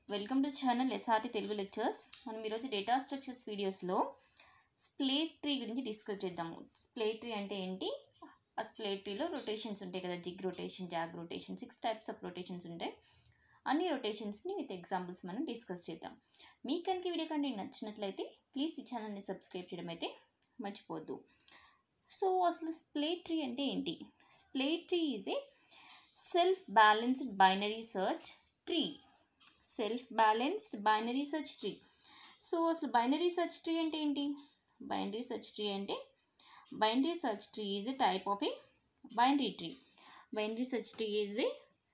welcome to channel SRT Telugu lectures మనం ఈరోజు data structures వీడియోస్లో స్ప్లేట్ ట్రీ గురించి డిస్కస్ చేద్దాము స్ప్లేట్ ట్రీ అంటే ఏంటి ఆ స్ప్లేట్ ట్రీలో రొటేషన్స్ ఉంటాయి కదా zig rotation zag rotation six types of rotations ఉంటాయి అన్ని రొటేషన్స్ని విత్ ఎగ్జాంపుల్స్ మనం డిస్కస్ చేద్దాం మీకు కనుక వీడియో కంటే నచ్చినట్లయితే ప్లీజ్ ఈ ఛానల్ని సబ్స్క్రైబ్ చేయడం అయితే మర్చిపోద్దు సో అసలు స్ప్లేట్ ట్రీ అంటే ఏంటి splay tree is a self balanced binary search tree self balanced binary search tree so అసలు బైనరీ సర్చ్ ట్రీ అంటే ఏంటి బైనరీ సర్చ్ ట్రీ అంటే binary search tree is a type of a binary tree binary search tree is a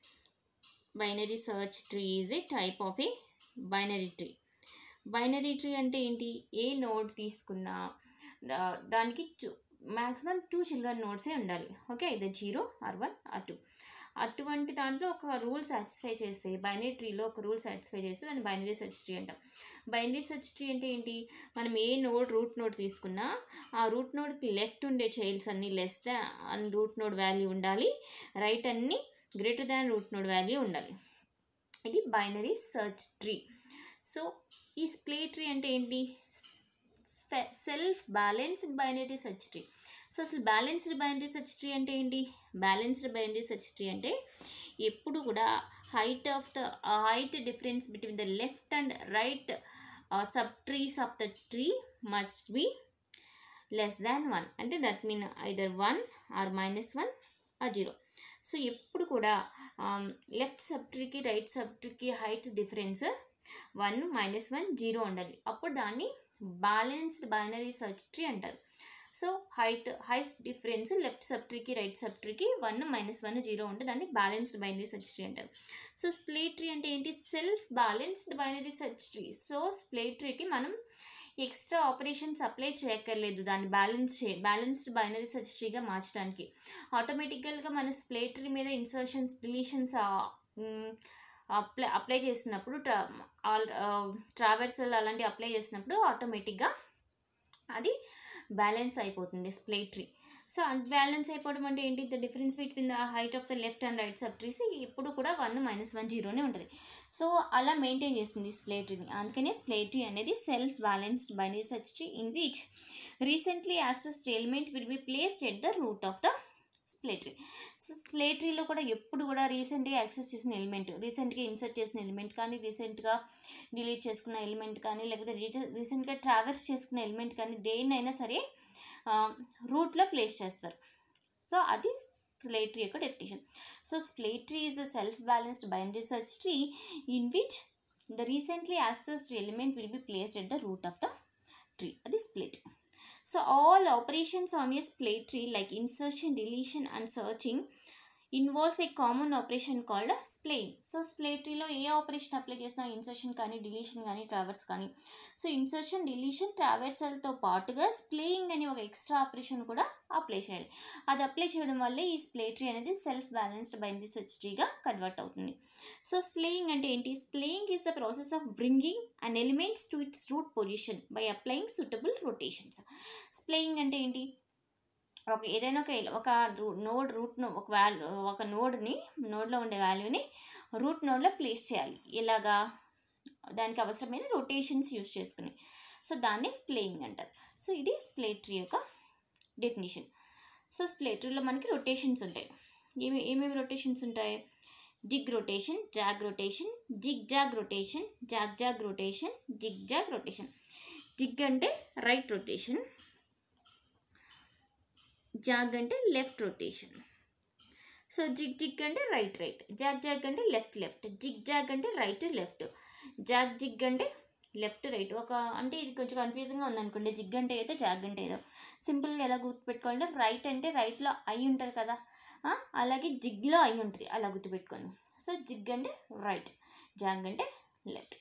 binary search tree is a type of a binary tree binary tree అంటే ఏంటి ఏ node తీసుకున్నా దా- దానికి two maximum two children నోట్సే ఉండాలి okay ఇది zero or one or two అటువంటి దాంట్లో ఒక రూల్ సాటిస్ఫై చేస్తే బైనరీ ట్రీలో ఒక రూల్ సాటిస్ఫై చేస్తే దాన్ని బైనరీ సర్చ్ ట్రీ అంటాం బైనరీ సర్చ్ ట్రీ అంటే ఏంటి మనం ఏ నోడ్ రూట్ నోడ్ తీసుకున్నా ఆ రూట్ నోడ్కి లెఫ్ట్ ఉండే చైల్డ్స్ అన్నీ less than root node value ఉండాలి రైట్ అన్నీ greater than root node value ఉండాలి ఇది బైనరీ సర్చ్ ట్రీ సో ఈ స్ప్లే ట్రీ అంటే ఏంటి self balanced binary search tree so అసలు బ్యాలెన్స్డ్ బైనరీ సర్చ్ ట్రీ అంటే ఏంటి బ్యాలెన్స్డ్ బైనరీ సర్చ్ ట్రీ అంటే ఎప్పుడు కూడా height of the height difference between the left and right subtrees of the tree must be less than one అంటే that mean either one or minus one or zero so ఎప్పుడు కూడా left సబ్ ట్రీకి right సబ్ ట్రీకి height difference one minus one zero ఉండాలి అప్పుడు దాన్ని బ్యాలెన్స్డ్ బైనరీ సర్చ్ ట్రీ అంటారు so height highest difference left సబ్ ట్రీకి రైట్ సబ్ ట్రీకి వన్ మైనస్ వన్ జీరో ఉంటే దాన్ని బ్యాలెన్స్డ్ బైనరీ సర్చ్ ట్రీ అంటారు సో స్ప్లేట్ ట్రీ అంటే ఏంటి self balanced binary search tree so splay ట్రీకి మనం ఎక్స్ట్రా ఆపరేషన్స్ అప్లై చేయక్కర్లేదు దాన్ని బ్యాలెన్స్ చే బ్యాలెన్స్డ్ బైనరీ సర్చ్ ట్రీగా మార్చడానికి ఆటోమేటికల్గా మన స్ప్లేట్ ట్రీ మీద ఇన్సర్షన్స్ డిలీషన్స్ అప్లై అప్లై చేసినప్పుడు ట్రా ఆల్ ట్రావెర్సల్ అలాంటివి అప్లై చేసినప్పుడు ఆటోమేటిక్గా అది బ్యాలెన్స్ అయిపోతుంది స్ప్లేట్ ట్రీ సో బ్యాలెన్స్ అయిపోవడం అంటే ఏంటి the difference between the height of the left and right subtrees ఎప్పుడు కూడా వన్ మైనస్ వన్ జీరోనే ఉంటుంది సో అలా మెయింటైన్ చేస్తుంది స్ప్లేట్ ట్రీని అందుకనే స్ప్లేట్ ట్రీ అనేది self balanced binary search tree in which recently accessed element will be placed at the root of the splay tree so splay ట్రీలో కూడా ఎప్పుడు కూడా రీసెంట్గా యాక్సెస్ చేసిన ఎలిమెంట్ రీసెంట్గా ఇన్సర్ట్ చేసిన ఎలిమెంట్ కానీ రీసెంట్గా డిలీట్ చేసుకున్న ఎలిమెంట్ కానీ లేకపోతే రీసెంట్గా ట్రావెల్స్ చేసుకున్న ఎలిమెంట్ కానీ దేన్నైనా సరే రూట్లో ప్లేస్ చేస్తారు సో అది స్ప్లేట్ ట్రీ యొక్క definition so splay tree is a self balanced binary search tree in which the recently accessed element will be placed at the root of the tree అది split so all operations on a splay tree like insertion deletion and searching involves a common operation called splaying so splay ట్రీలో ఏ operation apply చేసినా insertion కానీ deletion కానీ traverse కానీ so insertion deletion ట్రావర్సల్తో పాటుగా splaying అనే ఒక ఎక్స్ట్రా ఆపరేషన్ కూడా అప్లై చేయాలి అది అప్లై చేయడం వల్లే ఈ స్ప్లేట్ ట్రీ అనేది సెల్ఫ్ బ్యాలెన్స్డ్ బైనరీ సర్చ్ ట్రీగా కన్వర్ట్ అవుతుంది సో స్ప్లేయింగ్ అంటే ఏంటి splaying is the process of bringing and elements to its root position by applying suitable rotations splaying అంటే ఏంటి ఒక ఏదైనా ఒక ఒక నోడ్ రూట్ ఒక వాల్యూ ఒక నోడ్ని నోడ్లో ఉండే వాల్యూని రూట్ నోడ్లో ప్లేస్ చేయాలి ఎలాగా దానికి అవసరమైన రొటేషన్స్ యూస్ చేసుకుని సో దాన్ని స్ప్లేయింగ్ అంటారు సో ఇది స్ప్లేట్ ట్రీ యొక్క డెఫినేషన్ సో స్ప్లేట్ ట్రీలో మనకి రొటేషన్స్ ఉంటాయి ఏమి ఏమేమి రొటేషన్స్ ఉంటాయి zig rotation zag rotation zig zag rotation zag zag rotation zig zag rotation zig అంటే రైట్ రొటేషన్ జాగ్ అంటే left rotation so zig zig అంటే రైట్ రైట్ జాగ్ జాగ్ అంటే లెఫ్ట్ లెఫ్ట్ జిగ్ జాగ్ అంటే right left zag zig అంటే left right ఒక అంటే ఇది కొంచెం కన్ఫ్యూజింగ్గా ఉందనుకోండి జిగ్ అంటే ఏదో జాగ్ అంటే ఏదో సింపుల్గా ఎలా గుర్తుపెట్టుకోవాలంటే రైట్ అంటే రైట్లో ఐ ఉంటుంది కదా ఆ, అలాగే జిగ్లో ఐ ఉంటుంది అలా గుర్తుపెట్టుకోండి సో జిగ్ అంటే రైట్ జాగ్ అంటే లెఫ్ట్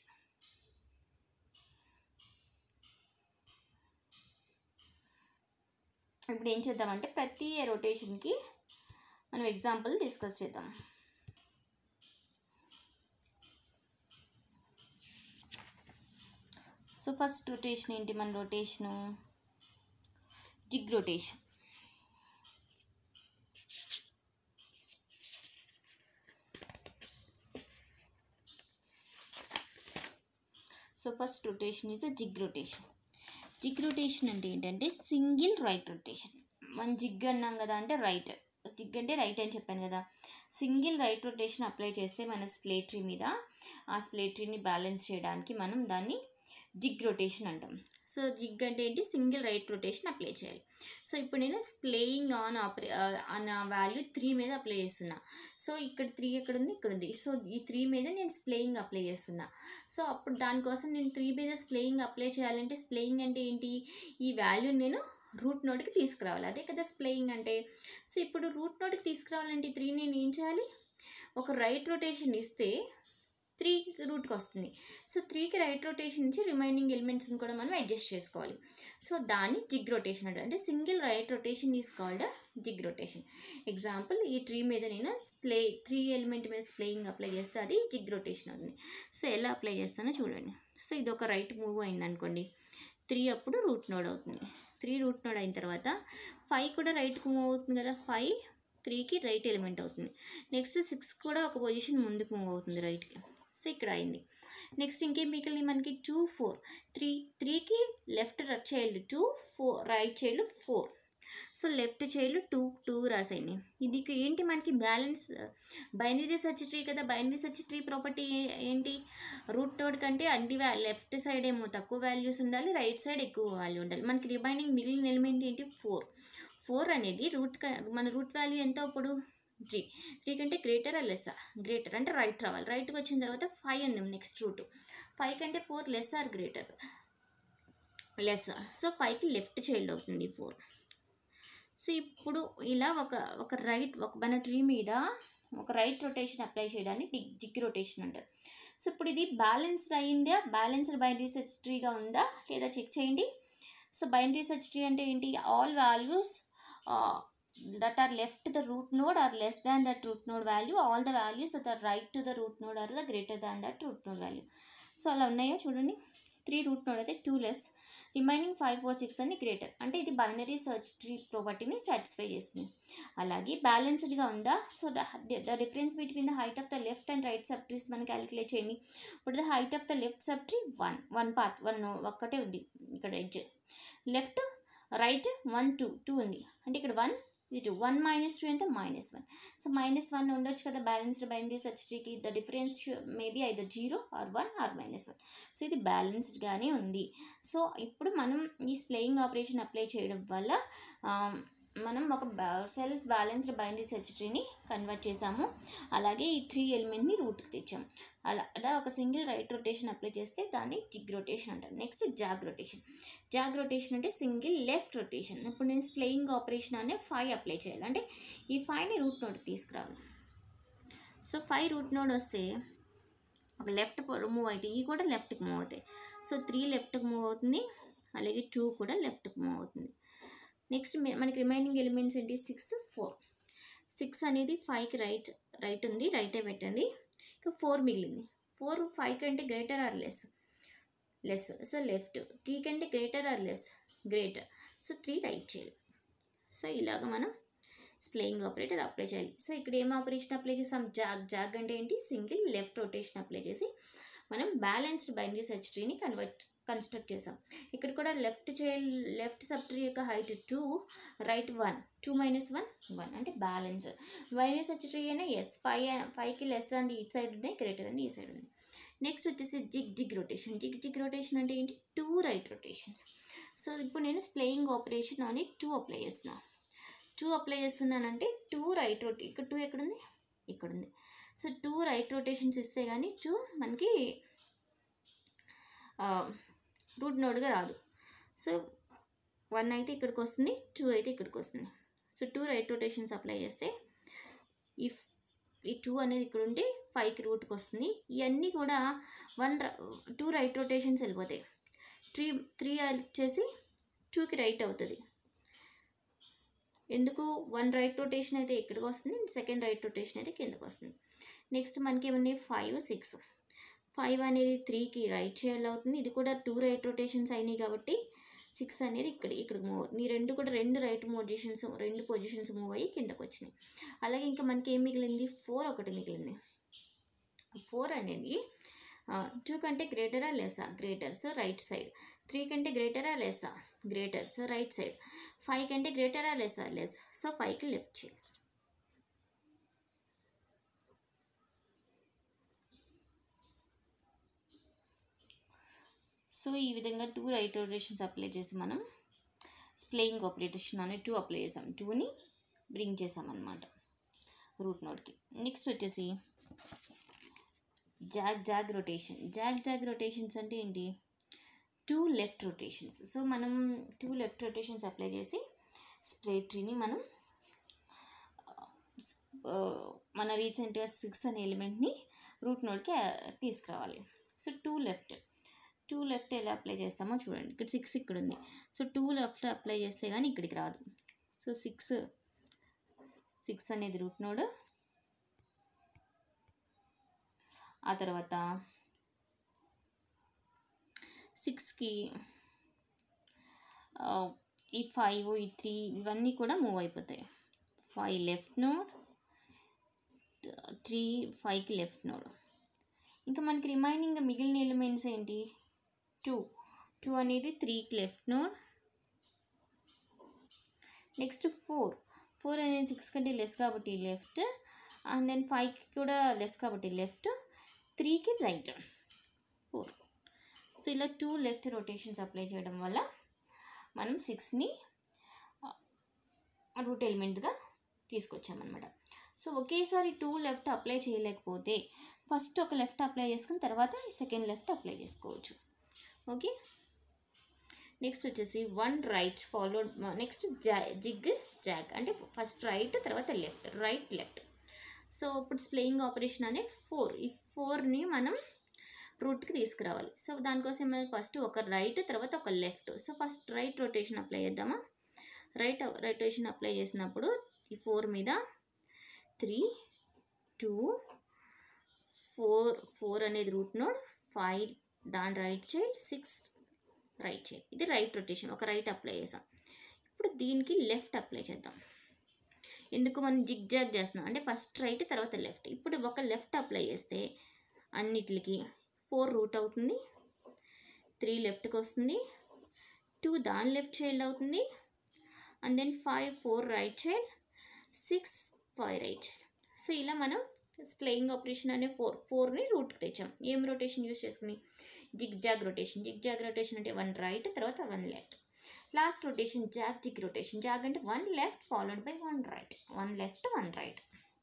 ఇప్పుడు ఏం చేద్దామంటే ప్రతి రొటేషన్కి మనం ఎగ్జాంపుల్ డిస్కస్ చేద్దాం సో ఫస్ట్ రొటేషన్ ఏంటి మన rotation zig rotation so first rotation is a zig rotation zig rotation అంటే ఏంటంటే సింగిల్ రైట్ రొటేషన్ మనం జిగ్ అన్నాం కదా అంటే రైట్ జిగ్ అంటే రైట్ అని చెప్పాను కదా సింగిల్ రైట్ రొటేషన్ అప్లై చేస్తే మన స్ప్లేట్రీ మీద ఆ స్ప్లేట్రీని బ్యాలెన్స్ చేయడానికి మనం దాన్ని జిగ్ రొటేషన్ అంటాం సో జిగ్ అంటే ఏంటి సింగిల్ రైట్ రొటేషన్ అప్లై చేయాలి సో ఇప్పుడు నేను స్ప్లేయింగ్ ఆన్ ఆపరే ఆన్ వాల్యూ త్రీ మీద అప్లై చేస్తున్నా సో ఇక్కడ త్రీ ఎక్కడ ఉంది ఇక్కడ ఉంది సో ఈ త్రీ మీద నేను స్ప్లేయింగ్ అప్లై చేస్తున్నా సో అప్పుడు దానికోసం నేను త్రీ మీద స్ప్లేయింగ్ అప్లై చేయాలంటే స్ప్లేయింగ్ అంటే ఏంటి ఈ వాల్యూ నేను రూట్ నోట్కి తీసుకురావాలి అదే కదా స్ప్లేయింగ్ అంటే సో ఇప్పుడు రూట్ నోట్కి తీసుకురావాలంటే త్రీ నేను ఏం చేయాలి ఒక రైట్ రొటేషన్ ఇస్తే త్రీ రూట్కి వస్తుంది సో త్రీకి రైట్ రొటేషన్ నుంచి రిమైనింగ్ ఎలిమెంట్స్ని కూడా మనం అడ్జస్ట్ చేసుకోవాలి సో దాన్ని జిగ్ రొటేషన్ అంటారు అంటే single right rotation is called zig rotation example ఈ ట్రీ మీద నేను స్ప్లే త్రీ ఎలిమెంట్ మీద స్ప్లేయింగ్ అప్లై చేస్తే అది జిగ్ రొటేషన్ అవుతుంది సో ఎలా అప్లై చేస్తానో చూడండి సో ఇది ఒక రైట్ మూవ్ అయింది అనుకోండి త్రీ అప్పుడు రూట్ నోడ్ అవుతుంది త్రీ రూట్ నోడ్ అయిన తర్వాత ఫైవ్ కూడా రైట్కి మూవ్ అవుతుంది కదా ఫైవ్ త్రీకి రైట్ ఎలిమెంట్ అవుతుంది నెక్స్ట్ సిక్స్ కూడా ఒక పొజిషన్ ముందుకు మూవ్ అవుతుంది రైట్కి సో ఇక్కడ అయింది నెక్స్ట్ ఇంకేం మిగిలింది మనకి టూ ఫోర్ త్రీ త్రీకి left child two four right child four so left child two two రాసాయి ఇది ఏంటి మనకి బ్యాలెన్స్ బైనరీ సర్చ్ ట్రీ కదా బైనరీ సర్చ్ ట్రీ ప్రాపర్టీ ఏంటి రూట్ నోడ్ కంటే అన్ని వ్యా లెఫ్ట్ సైడ్ ఏమో తక్కువ వాల్యూస్ ఉండాలి రైట్ సైడ్ ఎక్కువ వాల్యూ ఉండాలి మనకి రిమైనింగ్ మిగిలిన ఎలిమెంట్ ఏంటి ఫోర్ ఫోర్ అనేది రూట్ మన రూట్ వాల్యూ ఎంత అప్పుడు త్రీ త్రీ కంటే గ్రేటర్ లెస్ గ్రేటర్ అంటే రైట్ రావాలి రైట్కి వచ్చిన తర్వాత ఫైవ్ ఉంది నెక్స్ట్ రూట్ ఫైవ్ కంటే four less or greater less so ఫైవ్కి లెఫ్ట్ చైల్డ్ అవుతుంది ఫోర్ సో ఇప్పుడు ఇలా ఒక ఒక రైట్ ఒక మన ట్రీ మీద ఒక రైట్ రొటేషన్ అప్లై చేయడాన్ని జిగ్ జిగ్ రొటేషన్ అంటారు సో ఇప్పుడు ఇది బ్యాలెన్స్డ్ అయిందా బ్యాలెన్స్డ్ బైనరీ సెర్చ్ ట్రీగా ఉందా లేదా చెక్ చేయండి సో బైనరీ సెర్చ్ ట్రీ అంటే ఏంటి all values that are left to the root node are less than that root node value all the values that are right to the root node are the greater than that root node value so అలా ఉన్నాయో చూడండి three root node అయితే two less remaining five four six అని greater అంటే ఇది binary search tree ప్రాపర్టీని satisfy చేస్తుంది అలాగే బ్యాలెన్స్డ్గా ఉందా so the the difference between the height of the left and right subtrees మనం క్యాలిక్యులేట్ చేయండి ఇప్పుడు the height of the left sub subtree one one path one ఒక్కటే ఉంది ఇక్కడ edge left right one two two ఉంది అంటే ఇక్కడ one ఇది టూ వన్ మైనస్ టూ ఎంత minus one so minus one ఉండొచ్చు కదా బ్యాలెన్స్డ్ బైనరీ సర్చ్ ట్రీకి the difference maybe either zero or one or minus one so ఇది బ్యాలెన్స్డ్గానే ఉంది సో ఇప్పుడు మనం ఈ స్ప్లేయింగ్ ఆపరేషన్ అప్లై చేయడం వల్ల మనం ఒక సెల్ఫ్ బ్యాలెన్స్డ్ బైనరీ సెర్చ్ ట్రీని కన్వర్ట్ చేసాము అలాగే ఈ త్రీ ఎలిమెంట్ని రూట్కి తెచ్చాం అలా అలా ఒక సింగిల్ రైట్ రొటేషన్ అప్లై చేస్తే దాన్ని జిగ్ రొటేషన్ అంటారు next zag rotation zag rotation అంటే సింగిల్ లెఫ్ట్ రొటేషన్ ఇప్పుడు నేను స్ప్లేయింగ్ ఆపరేషన్ అనే ఫైవ్ అప్లై చేయాలి అంటే ఈ ఫైవ్ని రూట్ నోట్కి తీసుకురావాలి సో ఫైవ్ రూట్ నోడ్ వస్తే ఒక లెఫ్ట్ మూవ్ అయితే ఈ కూడా లెఫ్ట్కి మూవ్ అవుతాయి సో త్రీ లెఫ్ట్కి మూవ్ అవుతుంది అలాగే టూ కూడా లెఫ్ట్కి మూవ్ అవుతుంది నెక్స్ట్ మనకి రిమైనింగ్ ఎలిమెంట్స్ ఏంటి సిక్స్ ఫోర్ సిక్స్ అనేది ఫైవ్కి రైట్ రైట్ ఉంది రైటే పెట్టండి ఇక ఫోర్ మిగిలింది ఫోర్ ఫైవ్ కంటే greater or less less so left three కంటే greater or less greater so three right చేయాలి సో ఇలాగ మనం స్ప్లేయింగ్ ఆపరేటర్ అప్లై చేయాలి సో ఇక్కడ ఏం ఆపరేషన్ అప్లై చేసాం జాగ్ జాగ్ అంటే ఏంటి సింగిల్ లెఫ్ట్ రొటేషన్ అప్లై చేసి మనం బ్యాలెన్స్డ్ బైనరీ సెర్చ్ ట్రీని కన్వర్ట్ కన్స్ట్రక్ట్ చేసాం ఇక్కడ కూడా left child left sub tree యొక్క height two right one two minus one one అంటే బ్యాలెన్స్ బైనరీ సెర్చ్ ట్రీ అయినా ఎస్ ఫైవ్ ఫైవ్కి లెస్ అండ్ ఈ సైడ్ ఉంది గ్రేటర్ అండ్ ఈ సైడ్ ఉంది నెక్స్ట్ వచ్చేసి zig zig rotation zig zig rotation అంటే ఏంటి టూ రైట్ రొటేషన్స్ సో ఇప్పుడు నేను స్ప్లేయింగ్ ఆపరేషన్ అని టూ అప్లై చేస్తున్నాను టూ అప్లై చేస్తున్నానంటే టూ రైట్ రొటే ఇక్కడ టూ ఎక్కడుంది ఇక్కడ ఉంది సో టూ రైట్ రొటేషన్స్ ఇస్తే కానీ టూ మనకి రూట్ నోడ్గా రాదు సో వన్ అయితే ఇక్కడికి వస్తుంది టూ అయితే ఇక్కడికి వస్తుంది so two right rotations apply చేస్తే ఈ ఈ టూ అనేది ఇక్కడ ఉంటే ఫైవ్కి రూట్కి వస్తుంది ఇవన్నీ కూడా వన్ టూ రైట్ రొటేషన్స్ వెళ్ళిపోతాయి త్రీ త్రీ వచ్చేసి టూకి రైట్ అవుతుంది ఎందుకు వన్ రైట్ రొటేషన్ అయితే ఇక్కడికి వస్తుంది సెకండ్ రైట్ రొటేషన్ అయితే కిందకి వస్తుంది నెక్స్ట్ మనకి ఏమున్నాయి ఫైవ్ సిక్స్ ఫైవ్ అనేది త్రీకి రైట్ చేయాలి అవుతుంది ఇది కూడా టూ రైట్ రొటేషన్స్ అయినాయి కాబట్టి సిక్స్ అనేది ఇక్కడ ఇక్కడికి మూవ్ అవుతుంది ఈ రెండు కూడా రెండు రైట్ పొజిషన్స్ రెండు పొజిషన్స్ మూవ్ అయ్యి కిందకు వచ్చినాయి అలాగే ఇంకా మనకి ఏం మిగిలింది ఫోర్ ఒకటి మిగిలింది ఫోర్ అనేది టూ కంటే గ్రేటరా లెస్సా greater so right side three కంటే గ్రేటరా లెస్సా greater so right side five కంటే గ్రేటరా లెస్సా లెస్ సో ఫైవ్కి లెఫ్ట్ చేయాలి సో ఈ విధంగా టూ రైట్ రొటేషన్స్ అప్లై చేసి మనం స్ప్లేయింగ్ ఆపరేషన్ అనే టూ అప్లై చేసాం టూని బ్రింగ్ చేసామన్నమాట రూట్ నోట్కి నెక్స్ట్ వచ్చేసి zag zag rotation zag zag rotations అంటే ఏంటి టూ లెఫ్ట్ రొటేషన్స్ సో మనం టూ లెఫ్ట్ రొటేషన్స్ అప్లై చేసి స్ప్రే ట్రీని మనం ఆ, మన రీసెంట్గా సిక్స్ అనే ఎలిమెంట్ని రూట్ నోట్కి తీసుకురావాలి so two left two left ఎలా అప్లై చేస్తామో చూడండి ఇక్కడ సిక్స్ ఇక్కడ ఉంది సో టూ లెఫ్ట్ అప్లై చేస్తే కానీ ఇక్కడికి రాదు సో సిక్స్ సిక్స్ అనేది రూట్ నోడ్ ఆ తర్వాత సిక్స్కి ఈ ఫైవ్ ఈ త్రీ ఇవన్నీ కూడా మూవ్ అయిపోతాయి ఫైవ్ లెఫ్ట్ నోడ్ త్రీ ఫైవ్కి లెఫ్ట్ నోడ్ ఇంకా మనకి రిమైనింగ్ మిగిలిన ఎలిమెంట్స్ ఏంటి టూ టూ అనేది త్రీకి left node next four four అనేది సిక్స్ కంటే లెస్ కాబట్టి లెఫ్ట్ అండ్ దెన్ ఫైవ్కి కూడా లెస్ కాబట్టి లెఫ్ట్ త్రీకి రైట్ ఫోర్ సో ఇలా టూ లెఫ్ట్ రొటేషన్స్ అప్లై చేయడం వల్ల మనం సిక్స్ని రూట్ ఎలిమెంట్గా తీసుకొచ్చామన్నమాట సో ఒకేసారి టూ లెఫ్ట్ అప్లై చేయలేకపోతే ఫస్ట్ ఒక లెఫ్ట్ అప్లై చేసుకుని తర్వాత సెకండ్ లెఫ్ట్ అప్లై చేసుకోవచ్చు ఓకే నెక్స్ట్ వచ్చేసి వన్ రైట్ ఫాలోడ్ నెక్స్ట్ జా జిగ్ జాగ్ అంటే ఫస్ట్ రైట్ తర్వాత లెఫ్ట్ రైట్ లెఫ్ట్ సో ఇప్పుడు స్ప్లేయింగ్ ఆపరేషన్ అనే ఫోర్ ఈ ఫోర్ని మనం రూట్కి తీసుకురావాలి సో దానికోసం మనం ఫస్ట్ ఒక రైట్ తర్వాత ఒక left so first right rotation apply చేద్దామా రైట్ రొటేషన్ అప్లై చేసినప్పుడు ఈ ఫోర్ మీద త్రీ టూ ఫోర్ ఫోర్ అనేది రూట్ నోడ్ ఫైవ్ దాని right side six right side ఇది రైట్ రొటేషన్ ఒక రైట్ అప్లై చేసాం ఇప్పుడు దీనికి లెఫ్ట్ అప్లై చేద్దాం ఎందుకు మనం జిగ్ జాగ్ చేస్తున్నాం అంటే ఫస్ట్ రైట్ తర్వాత లెఫ్ట్ ఇప్పుడు ఒక లెఫ్ట్ అప్లై చేస్తే అన్నిటికి ఫోర్ రూట్ అవుతుంది త్రీ లెఫ్ట్కి వస్తుంది టూ దాని లెఫ్ట్ సైడ్ అవుతుంది and then five four right side six five right side so ఇలా మనం స్ప్లేయింగ్ ఆపరేషన్ అనే ఫోర్ ఫోర్ని రూట్కి తెచ్చాం ఏం రొటేషన్ యూస్ చేసుకుని zig zag rotation zig zag rotation అంటే వన్ రైట్ తర్వాత one left last rotation zag zig rotation zag అంటే one left followed by one right one left one right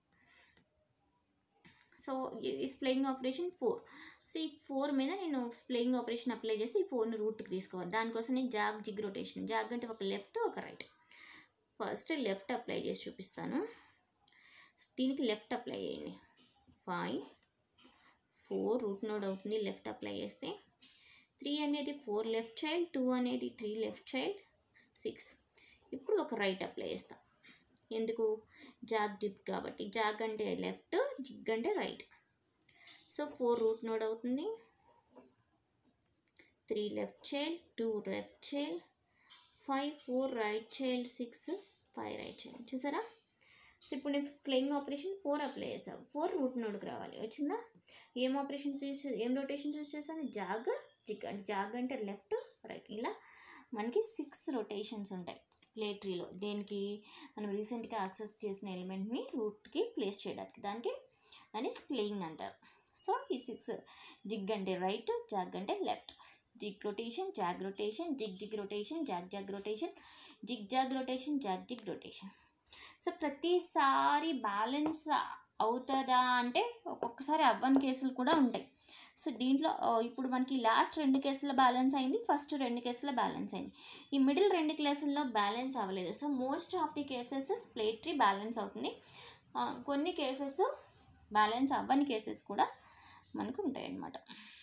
so ఈ స్ప్లేయింగ్ ఆపరేషన్ ఫోర్ సో ఈ four మీద నేను splaying operation apply చేసి ఈ ఫోర్ని రూట్కి తీసుకోవాలి దానికోసం నేను జాగ్ జిగ్ రొటేషన్ జాగ్ అంటే ఒక లెఫ్ట్ ఒక రైట్ ఫస్ట్ లెఫ్ట్ అప్లై చేసి చూపిస్తాను దీనికి లెఫ్ట్ అప్లై చేయండి ఫైవ్ ఫోర్ రూట్ నోడ్ అవుతుంది లెఫ్ట్ అప్లై చేస్తే త్రీ అనేది ఫోర్ లెఫ్ట్ చైల్డ్ టూ అనేది త్రీ లెఫ్ట్ చైల్డ్ సిక్స్ ఇప్పుడు ఒక రైట్ అప్లై చేస్తాం ఎందుకు జాగ్ జిగ్ కాబట్టి జాగ్ అంటే లెఫ్ట్ జిగ్ అంటే right so four root node అవుతుంది three left child two left child five four right child six five right child చూసారా సో ఇప్పుడు నేను ప్లేయింగ్ ఆపరేషన్ ఫోర్ అప్లై చేసాను ఫోర్ రూట్ నోడ్కి రావాలి వచ్చిందా ఏం ఆపరేషన్స్ యూస్ ఏం రొటేషన్స్ యూస్ చేశాను జాగ్ జిగ్ అంటే జాగ్ అంటే లెఫ్ట్ రైట్ ఇలా మనకి సిక్స్ రొటేషన్స్ ఉంటాయి ప్లే ట్రీలో దేనికి మనం రీసెంట్గా యాక్సెస్ చేసిన ఎలిమెంట్ని రూట్కి ప్లేస్ చేయడానికి దానికి దాన్ని స్ప్లేయింగ్ అంటారు సో ఈ సిక్స్ జిగ్ అంటే రైట్ జాగ్ అంటే left zig rotation zag rotation zig zig rotation zag zag rotation zig zag rotation zag zig rotation so ప్రతిసారి బ్యాలెన్స్ అవుతుందా అంటే ఒక్కొక్కసారి అవ్వని కేసులు కూడా ఉంటాయి సో దీంట్లో ఆ, ఇప్పుడు మనకి లాస్ట్ రెండు కేసుల్లో బ్యాలెన్స్ అయింది ఫస్ట్ రెండు కేసుల్లో బ్యాలెన్స్ అయింది ఈ మిడిల్ రెండు కేసుల్లో బ్యాలెన్స్ అవ్వలేదు so most of the cases splay tree balance అవుతుంది ఆ, కొన్ని కేసెస్ బ్యాలెన్స్ అవ్వని కేసెస్ కూడా మనకు ఉంటాయి అన్నమాట